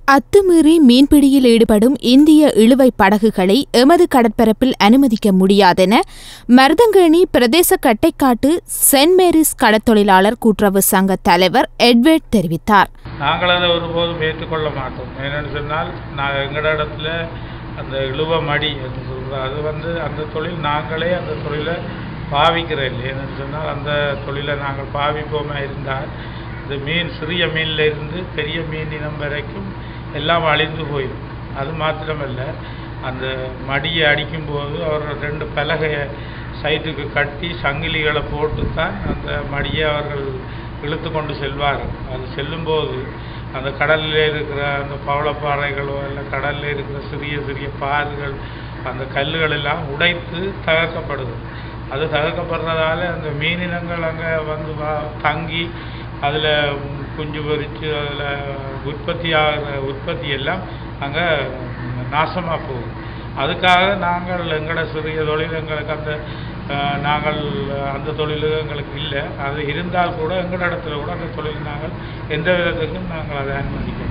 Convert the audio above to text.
அத்துமீறி மீன்பிடியில் ஈடுபடும் இந்திய இழுவை படகுகளை எமது கடற்பரப்பில் அனுமதிக்க முடியாதென மருதங்கேணி பிரதேச கட்டைக்காட்டு சென்ட் மேரிஸ் கடற்தொழிலாளர் கூட்டுறவு சங்க தலைவர் எட்வர்ட் தெரிவித்தார் நாங்கள் அதை ஒருபோதும் ஏற்றுக்கொள்ள மாட்டோம் என்னென்னு சொன்னால் நான் எங்களோட இடத்துல அந்த இழுவ மடி என்று சொல்கிறோம் அது வந்து அந்த தொழில் நாங்களே அந்த தொழிலை பாவிக்கிறோம் இல்லை என்னென்னு சொன்னால் அந்த தொழிலை நாங்கள் பாவிப்போமா இருந்தால் இந்த மீன் சிறிய மீன்ல இருந்து பெரிய மீன் இனம் வரைக்கும் எல்லாம் அழிந்து போயிடும் அது மாத்திரமல்ல அந்த மடியை அடிக்கும்போது அவர் ரெண்டு பலகையை சைட்டுக்கு கட்டி சங்கிலிகளை போட்டு தான் அந்த மடியை அவர்கள் இழுத்து கொண்டு செல்வார்கள் அது செல்லும்போது அந்த கடலில் இருக்கிற அந்த பவளப்பாறைகளோ இல்லை கடலில் இருக்கிற சிறிய சிறிய பாறுகள் அந்த கல்லுகள் எல்லாம் உடைத்து தகர்க்கப்படுது அது தகர்க்கப்படுறதால அந்த மீனினங்கள் அங்கே வந்து வா- தங்கி அதில் குஞ்சு பொரித்து அதில் உற்பத்தி ஆகிற உற்பத்தி எல்லாம் அங்கே நாசமாக போகுது அதுக்காக நாங்கள் எங்களோட சிறிய தொழில் எங்களுக்கு அந்த அஹ், நாங்கள் அந்த தொழில் எங்களுக்கு இல்லை அது இருந்தால் கூட எங்களோட இடத்துல கூட அந்த தொழில் நாங்கள் எந்த விதத்துக்கும் நாங்கள் அதை அனுமதிக்கிறோம்